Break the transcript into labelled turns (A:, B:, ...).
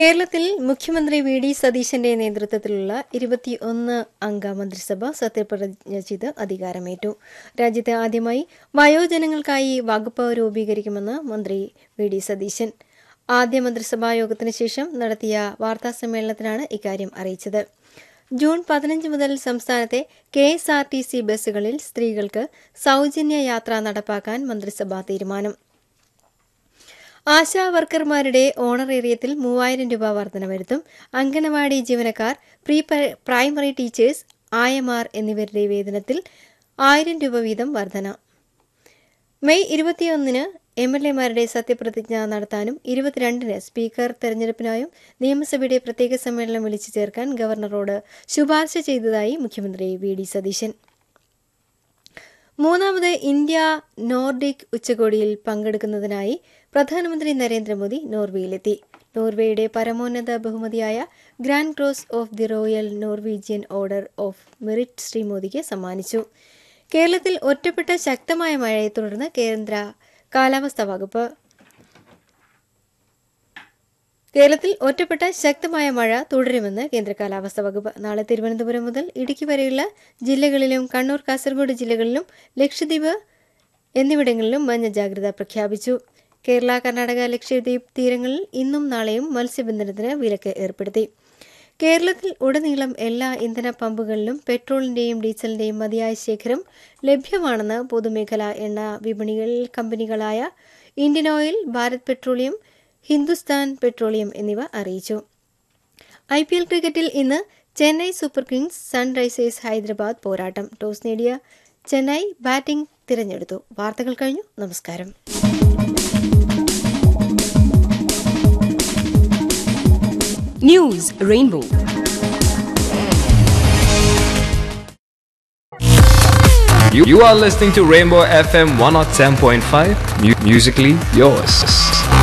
A: കേരളത്തിൽ മുഖ്യമന്ത്രി V D സതീശന്റെ നേതൃത്വത്തിലുള്ള ഇരുപത്തിയൊന്ന് അംഗ മന്ത്രിസഭ സത്യപ്രതിജ്ഞ ചെയ്ത് അധികാരമേറ്റു രാജ്യത്ത് ആദ്യമായി വയോജനങ്ങൾക്കായി വകുപ്പ് രൂപീകരിക്കുമെന്ന് മന്ത്രി വി ഡി സതീശൻ ആദ്യ മന്ത്രിസഭാ യോഗത്തിന് ശേഷം നടത്തിയ വാർത്താസമ്മേളനത്തിലാണ് ഇക്കാര്യം അറിയിച്ചത് ജൂൺ പതിനഞ്ച് മുതൽ സംസ്ഥാനത്തെ K S R T C ബസ്സുകളിൽ സ്ത്രീകൾക്ക് സൗജന്യ യാത്ര നടപ്പാക്കാൻ മന്ത്രിസഭാ തീരുമാനം ആശാ വർക്കർമാരുടെ ഓണറേറിയത്തിൽ മൂവായിരം രൂപ വർധന വരുത്തും അംഗനവാടി ജീവനക്കാർ പ്രീ പ- പ്രൈമറി ടീച്ചേഴ്സ് ആയമാർ എന്നിവരുടെ വേതനത്തിൽ ആയിരം രൂപ വീതം വർധന മെയ് ഇരുപത്തിയൊന്നിന് എം എൽ എമാരുടെ സത്യപ്രതിജ്ഞ നടത്താനും ഇരുപത്തിരണ്ടിന് സ്പീക്കർ തെരഞ്ഞെടുപ്പിനായും നിയമസഭയുടെ പ്രത്യേക സമ്മേളനം വിളിച്ചു ചേർക്കാൻ ഗവർണറോട് ശുപാർശ ചെയ്തതായി മുഖ്യമന്ത്രി വി ഡി സതീശൻ മൂന്നാമത് ഇന്ത്യ നോർഡിക് ഉച്ചകോടിയിൽ പങ്കെടുക്കുന്നതിനായി പ്രധാനമന്ത്രി നരേന്ദ്രമോദി നോർവേയിലെത്തി നോർവേയുടെ പരമോന്നത ബഹുമതിയായ Grand Cross of the Royal Norwegian Order of Merit Shri മോദിക്ക് സമ്മാനിച്ചു കേരളത്തിൽ ഒറ്റപ്പെട്ട ശക്തമായ മഴയെ തുടർന്ന് കേന്ദ്ര കാലാവസ്ഥാ വകുപ്പ് കേരളത്തിൽ ഒറ്റപ്പെട്ട ശക്തമായ മഴ തുടരുമെന്ന് കേന്ദ്ര കാലാവസ്ഥാ വകുപ്പ് നാളെ തിരുവനന്തപുരം മുതൽ ഇടുക്കി വരെയുള്ള ജില്ലകളിലും കണ്ണൂർ കാസർഗോഡ് ജില്ലകളിലും ലക്ഷദ്വീപ് എന്നിവിടങ്ങളിലും മഞ്ഞ ജാഗ്രത പ്രഖ്യാപിച്ചു കേരള കർണാടക ലക്ഷദ്വീപ് തീരങ്ങളിൽ ഇന്നും നാളെയും മത്സ്യബന്ധനത്തിന് വിലക്ക് ഏർപ്പെടുത്തി കേരളത്തിൽ ഉടനീളം എല്ലാ ഇന്ധന പമ്പുകളിലും പെട്രോളിന്റെയും ഡീസലിന്റെയും മതിയായ ശേഖരം ലഭ്യമാണെന്ന് പൊതുമേഖലാ എണ്ണ വിപണികൾ കമ്പനികളായ Indian Oil Bharat Petroleum Hindustan Petroleum എന്നിവ അറിയിച്ചു ഐ പി എൽ ക്രിക്കറ്റിൽ ഇന്ന് Chennai Super Kings Sunrisers Hyderabad പോരാട്ടം ടോസ് നേടിയ ചെന്നൈ ബാറ്റിംഗ് തിരഞ്ഞെടുത്തു വാർത്തകൾ കഴിഞ്ഞു നമസ്കാരം
B: News Rainbow.
C: You, you are listening to Rainbow FM 107.5, mu- musically yours.